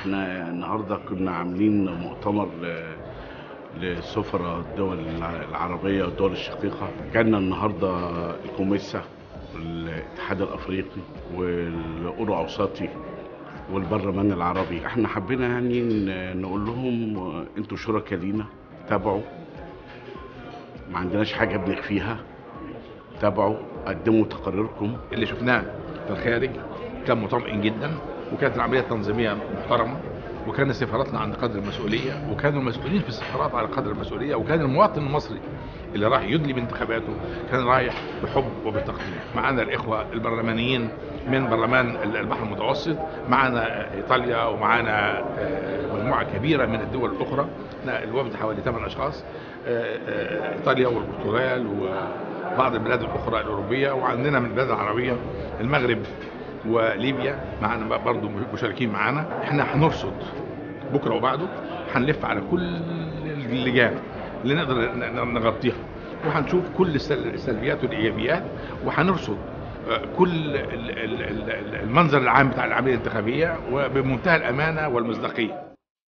احنا النهارده كنا عاملين مؤتمر ل- لسفراء الدول الع- العربيه والدول الشقيقه كان النهارده الكوميسا والاتحاد الافريقي والاورو اوسطي والبرلمان العربي احنا حبينا يعني ن- نقول لهم انتوا شركاء لينا تابعوا ما عندناش حاجه بنخفيها تابعوا قدموا تقاريركم اللي شفناه في الخارج كان مطمئن جدا وكانت العمليه التنظيميه محترمه وكان سفاراتنا عند قدر المسؤوليه وكانوا المسؤولين في السفارات على قدر المسؤوليه وكان المواطن المصري اللي راح يدلي بانتخاباته كان رايح بحب وبتقدير معنا الاخوه البرلمانيين من برلمان البحر المتوسط معنا ايطاليا ومعنا آه، مجموعه كبيره من الدول الاخرى إحنا الوفد حوالي 8 اشخاص آه، آه، ايطاليا والبرتغال وبعض البلاد الاخرى الاوروبيه وعندنا من البلاد العربيه المغرب وليبيا معنا برضو مشاركين معانا احنا هنرصد بكره وبعده هنلف على كل اللجان اللي نقدر ن- نغطيها وهنشوف كل السل- السلبيات والايجابيات وهنرصد آه، كل ال- ال- ال- المنظر العام بتاع العمليه الانتخابيه وبمنتهى الامانه والمصداقيه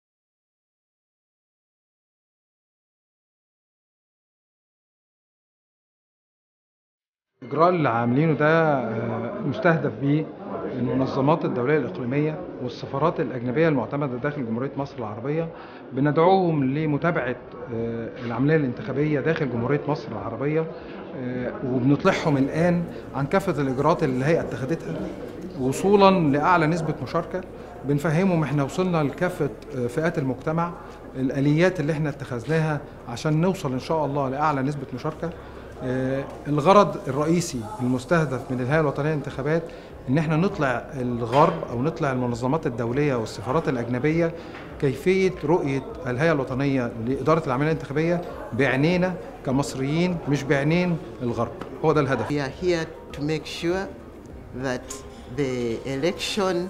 الإجراء اللي عاملينه ده آه، مستهدف بيه المنظمات الدولية الإقليمية والسفارات الأجنبية المعتمدة داخل جمهورية مصر العربية بندعوهم لمتابعة آه، العملية الانتخابية داخل جمهورية مصر العربية آه، وبنطلعهم الآن عن كافة الإجراءات اللي الهيئة اتخذتها وصولا لأعلى نسبة مشاركة بنفهمهم احنا وصلنا لكافة آه، فئات المجتمع الآليات اللي احنا اتخذناها عشان نوصل إن شاء الله لأعلى نسبة مشاركة آه، الغرض الرئيسي المستهدف من الهيئه الوطنيه للانتخابات ان احنا نطلع الغرب او نطلع المنظمات الدوليه والسفارات الاجنبيه كيفيه رؤيه الهيئه الوطنيه لاداره العمليه الانتخابيه بعينينا كمصريين مش بعينين الغرب هو ده الهدف We are here to make sure that the election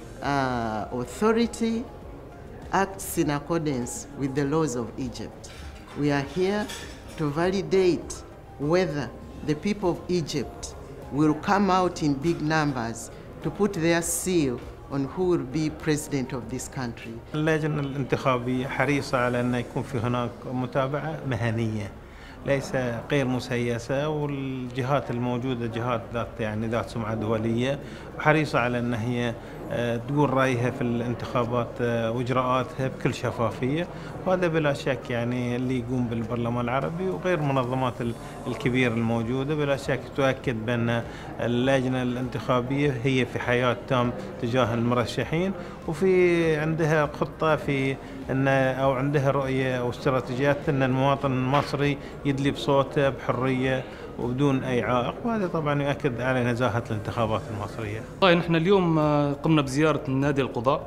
uh, authority acts in accordance with the laws of Egypt. We are here to validate whether the people of Egypt will come out in big numbers to put their seal on who will be president of this country. اللجنة الانتخابية حريصة على أن يكون في هناك متابعة مهنية ليس غير مسيسة والجهات الموجودة جهات ذات يعني ذات سمعة دولية وحريصة على أن هي آه، تقول رأيها في الانتخابات آه، وإجراءاتها بكل شفافية وهذا بلا شك يعني اللي يقوم بالبرلمان العربي وغير المنظمات ال- الكبيرة الموجودة بلا شك تؤكد بأن اللجنة الانتخابية هي في حياة تام تجاه المرشحين وفي عندها خطة في أن أو عندها رؤية أو استراتيجيات أن المواطن المصري يدلي بصوته بحرية وبدون أي عائق وهذا طبعا يؤكد على نزاهة الانتخابات المصرية والله نحن اليوم آه، قمنا بزيارة نادي القضاء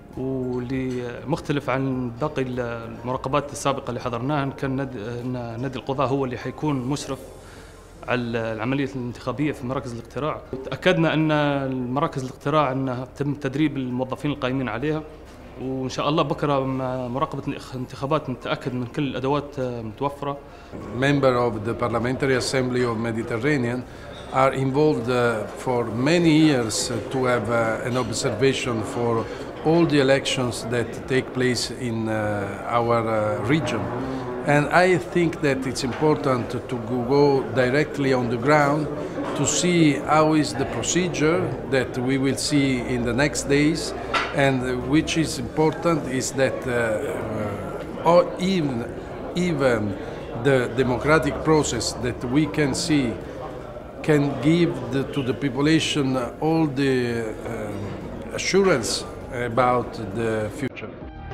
واللي مختلف عن باقي المراقبات السابقة اللي حضرناها كان نادي, إن نادي القضاء هو اللي حيكون مشرف على العملية الانتخابية في مراكز الاقتراع تأكدنا أن المراكز الاقتراع أنها تم تدريب الموظفين القائمين عليها وإن شاء الله بكرة مع مراقبة الانتخابات نتأكد من كل الأدوات آه، متوفرة member of the Parliamentary Assembly of Mediterranean are involved uh, for many years uh, to have uh, an observation for all the elections that take place in uh, our uh, region. And I think that it's important to go go directly on the ground to see how is the procedure that we will see in the next days and uh, which is important is that uh, uh, or even even the democratic process that we can see can give the, to the population all the um, assurance about the future.